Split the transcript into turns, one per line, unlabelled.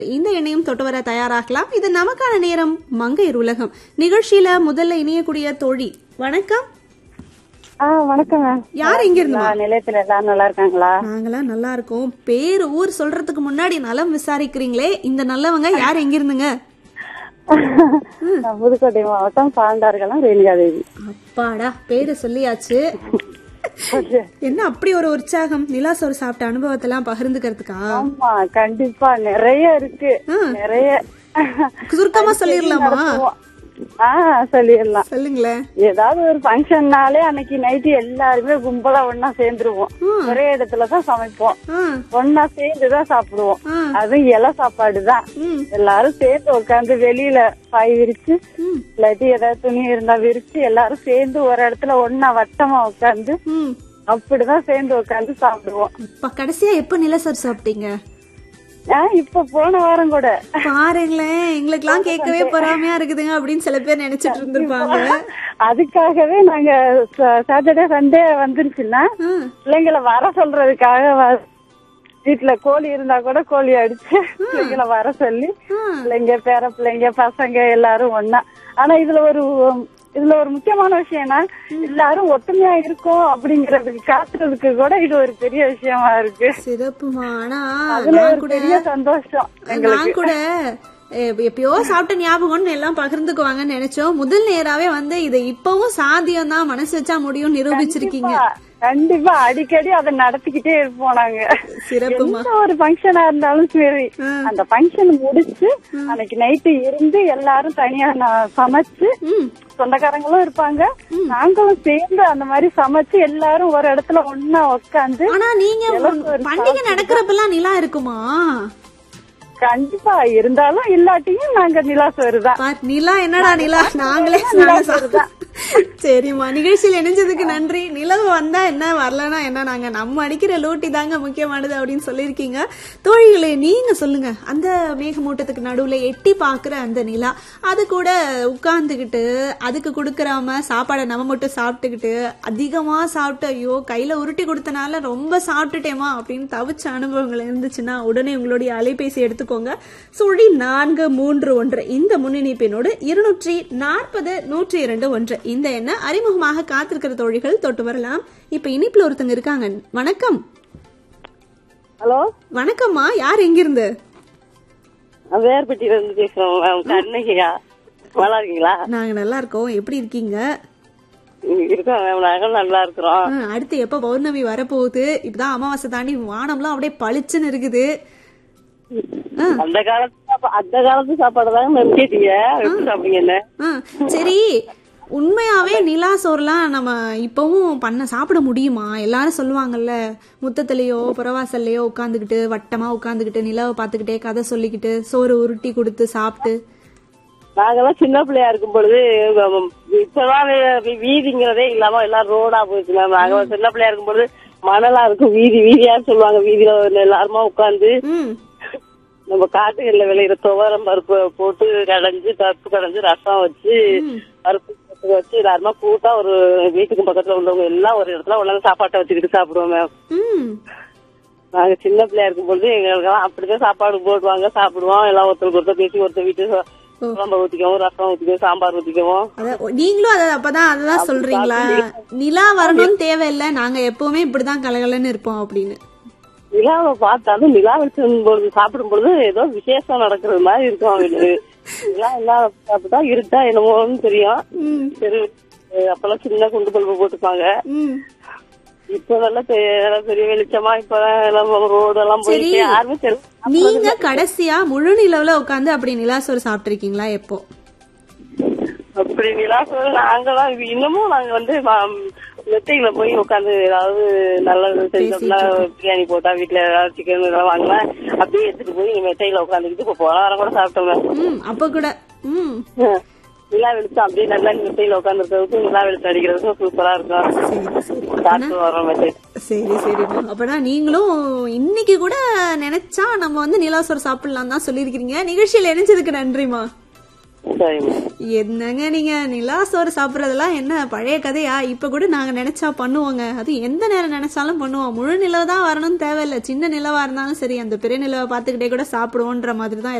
இந்த எண்ணையும் தொட்டு வர தயாராகலாம் இது நமக்கான நேரம் மங்கையர் உலகம் நிகழ்ச்சியில முதல்ல இணையக்கூடிய தோழி வணக்கம்
ஆ வணக்கங்க
யார் எங்க இருந்து
நான் நிலையத்துல எல்லாரும் நல்லா இருக்காங்களா
நாங்களாம் நல்லா இருக்கோம் பேர் ஊர் சொல்றதுக்கு முன்னாடி நலம் விசாரிக்கிறீங்களே இந்த நல்லவங்க யார் எங்க இருந்துங்க
நான் புதுக்கோட்டை மாவட்டம் பாண்டார்களம் ரேணிகா தேவி
அப்பாடா பேரு சொல்லியாச்சு என்ன அப்படி ஒரு உற்சாகம் நிலா சோறு சாப்பிட்ட அனுபவத்தெல்லாம் பகிர்ந்துக்கிறதுக்கா
ஆமா கண்டிப்பா நிறைய இருக்கு நிறைய
சுருக்கமா சொல்லிடலாமா
ஆ சொல்லிடலாம்
சொல்லுங்களேன்
ஏதாவது ஒரு ஃபங்க்ஷன்னாலே அன்னைக்கு நைட்டு எல்லாருமே கும்பலா ஒன்னா சேர்ந்துருவோம் ஒரே இடத்துல தான் சமைப்போம்
ஆ,
ஒன்னா சேர்ந்து தான் சாப்பிடுவோம்
ஆ.
அதுவும் இலை சாப்பாடு தான்
ம்,
எல்லாரும் சேர்ந்து உட்காந்து வெளியில பாய் விரிச்சு
ம்,
இல்லாட்டி ஏதாவது துணி இருந்தா விரிச்சு எல்லாரும் சேர்ந்து ஒரு இடத்துல ஒன்னா வட்டமா உட்காந்து
ம்.
அப்படிதான் சேர்ந்து உட்காந்து சாப்பிடுவோம்
அப்ப கடைசியா எப்ப நிலசோறு சாப்பிட்டீங்க
ஆ, இப்ப போன வாரம் கூட
பாருங்களேன் எங்களுக்கெல்லாம் கேட்கவே பொறாமையா இருக்குதுங்க அப்படின்னு சில பேர் நினைச்சிட்டு இருந்திருப்பாங்க
அதுக்காகவே நாங்க சாட்டர்டே சண்டே வந்துருச்சுன்னா
ஆ,
பிள்ளைங்களை வர சொல்றதுக்காக வ- வீட்டுல கோழி இருந்தா கூட கோழி அடிச்சு பிள்ளைங்களை வர சொல்லி
ஆ.
பிள்ளைங்க பேர பிள்ளைங்க பசங்க எல்லாரும் ஒண்ணா ஆனா இதுல ஒரு உம், இதுல ஒரு முக்கியமான விஷயம்னா எல்லாரும் ஒத்துமையா இருக்கோம் அப்படிங்கறதுக்கு காட்டுறதுக்கு கூட இது ஒரு பெரிய விஷயமா இருக்கு
சிறப்புமா ஆனா
அதுல
நான்
ஒரு
கூட
பெரிய சந்தோஷம்
நான் கூட எ- எப்பயோ சாப்பிட்ட ஞாபகம்னு எல்லாம் பகிர்ந்துக்குவாங்கன்னு நினைச்சோம் முதல் நேராவே வந்து இதை இப்பவும் சாத்தியம் தான் மனசு வச்சா முடியும் நிரூபிச்சிருக்கீங்க
கண்டிப்பா அடிக்கடி அதை நடத்திக்கிட்டே இருப்போம் நாங்க
சிறப்புமா
எந்த ஒரு ஃபங்க்ஷனா இருந்தாலும் சரி அந்த ஃபங்க்ஷன் முடிச்சு அன்னைக்கு நைட்டு இருந்து எல்லாரும் தனியா நான் சமைச்சு
ம்
சொந்தக்காரங்களும் இருப்பாங்க நாங்களும் சேர்ந்து அந்த மாதிரி சமைச்சு எல்லாரும் ஒரு இடத்துல ஒன்னா உட்காந்து
ஆனா நீங்க பண்டிகை நடக்கிறப்பெல்லாம் நிலா இருக்குமா
கண்டிப்பா இருந்தாலும் இல்லாட்டியும் நாங்க நிலாசோறு தான்
பார், நிலா என்னடா நிலா நாங்களே நாங்க சா- சரிம்மா நிகழ்ச்சியில் இணைஞ்சதுக்கு நன்றி நிலவு வந்தா என்ன வரலனா என்ன நாங்க நம்ம அடிக்கிற லூட்டி தாங்க முக்கியமானது அப்படின்னு சொல்லியிருக்கீங்க தோழிகளே நீங்க சொல்லுங்க அந்த மேகமூட்டத்துக்கு நடுவுல எட்டி பாக்குற அந்த நிலா அது கூட உட்கார்ந்துகிட்டு அதுக்கு கொடுக்கறாம சாப்பாடை நம்ம மட்டும் சாப்பிட்டுக்கிட்டு அதிகமா சாப்பிட்டு ஐயோ கையில உருட்டி கொடுத்தனால ரொம்ப சாப்பிட்டுட்டேமா அப்படின்னு தவிச்ச அனுபவங்கள் இருந்துச்சுன்னா உடனே உங்களுடைய அலைபேசி எடுத்துக்கோங்க சுழி நான்கு மூன்று ஒன்று இந்த முன்னிணைப்பினோடு இருநூற்றி நாற்பது நூற்றி இரண்டு ஒன்று இந்த எண்ண அறிமுகமாக காத்திருக்கிற தோழிகள் தொட்டு வரலாம் இப்ப இனிப்புல ஒருத்தங்க இருக்காங்க வணக்கம்
ஹலோ
வணக்கம்மா யார் எங்கிருந்து
வேர்பட்டியில இருந்து பேசுறோம் மேம் கண்ணகியா நல்லா இருக்கீங்களா
நாங்க நல்லா இருக்கோம் எப்படி இருக்கீங்க
இருக்கோம் மேம் நாங்களும் நல்லா இருக்கிறோம்
ஆ, அடுத்து எப்ப பௌர்ணமி வரப்போகுது இப்பதான் அமாவாசை தாண்டி வானம்லாம் அப்படியே பளிச்சுன்னு இருக்குது ஆ,
அந்த காலத்து சாப்பா- அந்த காலத்து சாப்பாடு தாங்க மேம் கேட்டீங்க எப்படி சாப்பிடுங்க என்ன
ஆ, சரி உண்மையாவே நிலா சோறுலாம் நம்ம இப்பவும் பண்ண சாப்பிட முடியுமா எல்லாரும் சொல்லுவாங்கல்ல முத்தத்திலேயோ புறவாசல்லையோ உட்காந்துக்கிட்டு வட்டமா உட்காந்துக்கிட்டு நிலாவை பார்த்துக்கிட்டே கதை சொல்லிக்கிட்டு சோறு உருட்டி கொடுத்து சாப்பிட்டு
நாங்கெல்லாம் சின்ன பிள்ளையா இருக்கும் பொழுது உம், இப்பதான் வீ- வீதிங்கிறதே இல்லாம எல்லாம் ரோடா போயிடுச்சு மேம் நாங்க சின்ன பிள்ளையா இருக்கும் பொழுது மணலா இருக்கும் வீதி வீதியா சொல்லுவாங்க வீதியில எல்லாருமா உட்காந்து
ம்
நம்ம காட்டுகள்ல விளையிற துவரம் பருப்பு போட்டு கடைஞ்சு பருப்பு கடைஞ்சு ரசம் வச்சு பருப்பு போட்டு வச்சு எல்லாருமா கூட்டா ஒரு வீட்டுக்கு பக்கத்துல உள்ளவங்க எல்லாம் ஒரு இடத்துல உள்ள சாப்பாட்டை வச்சுக்கிட்டு சாப்பிடுவோம் மேம்
ம்
நாங்க சின்ன பிள்ளையா இருக்கும் பொழுது எங்களுக்கெல்லாம் அப்படிதான் சாப்பாடு போடுவாங்க சாப்பிடுவோம் எல்லாம் ஒருத்தருக்கு ஒருத்தர் பேசி ஒருத்தர் வீட்டு குழம்பு ஊத்திக்கவும் ரசம் ஊத்திக்கவும் சாம்பார் ஊத்திக்கவும்
அத நீங்களும் அத அப்பதான் அததான் சொல்றீங்களா நிலா வரணும்னு தேவையில்லை நாங்க எப்பவுமே இப்படிதான் கலகலன்னு இருப்போம் அப்படின்னு
நிலாவை பார்த்தாலும் நிலா வச்சிருக்கும் பொழுது சாப்பிடும் பொழுது ஏதோ விசேஷம் நடக்கிறது மாதிரி இருக்கும் அவங்களுக்கு நிலா எல்லாம் சாப்பிட்டா இருட்டா என்னமோன்னு தெரியும்
ம்
சரி அப்பெல்லாம் சின்ன குண்டு பல்பு போட்டுப்பாங்க
ம்
இப்ப நல்லா பெ- நல்லா பெரிய வெளிச்சமா இப்ப எல்லாம் ரோடு எல்லாம் போயிட்டு யாருமே சரி
நீங்க கடைசியா முழு நிலவுல உட்காந்து அப்படி நிலா சோறு சாப்பிட்டிருக்கீங்களா எப்போ
அப்படி நிலா சொல்ல நாங்கெல்லாம் இது இன்னமும் நாங்க வந்து மெத்தைகளை போய் உட்காந்து ஏதாவது நல்லது செஞ்சோம்னா பிரியாணி போட்டா வீட்டுல ஏதாவது சிக்கன் இதெல்லாம் வாங்கினா அப்படியே எடுத்துட்டு போய் மெத்தையில உட்காந்துக்கிட்டு இப்ப போன வாரம் கூட சாப்பிட்டோம்
ம் அப்ப கூட ம்
நிலா வெளிச்சம் அப்படியே நல்லா மெத்தையில உட்காந்துருக்கிறதுக்கும் நிலா வெளிச்சம் அடிக்கிறதுக்கும் சூப்பரா இருக்கும் சாப்பிட்டு வரோம் மெத்தை
சரி சரிம்மா அப்பனா நீங்களும் இன்னைக்கு கூட நினைச்சா நம்ம வந்து நிலா சோறு சாப்பிடலாம் தான் சொல்லியிருக்கீங்க நிகழ்ச்சியில இணைஞ்சதுக்கு நன்றிமா
சரிம்மா
என்னங்க நீங்க நிலா சோறு சாப்பிடுறதெல்லாம் என்ன பழைய கதையா இப்ப கூட நாங்க நினைச்சா பண்ணுவோங்க அது எந்த நேரம் நினைச்சாலும் பண்ணுவோம் முழு நிலவு தான் வரணும்னு தேவையில்ல சின்ன நிலவா இருந்தாலும் சரி அந்த பெரிய நிலவை பார்த்துக்கிட்டே கூட சாப்பிடுவோன்ற மாதிரி தான்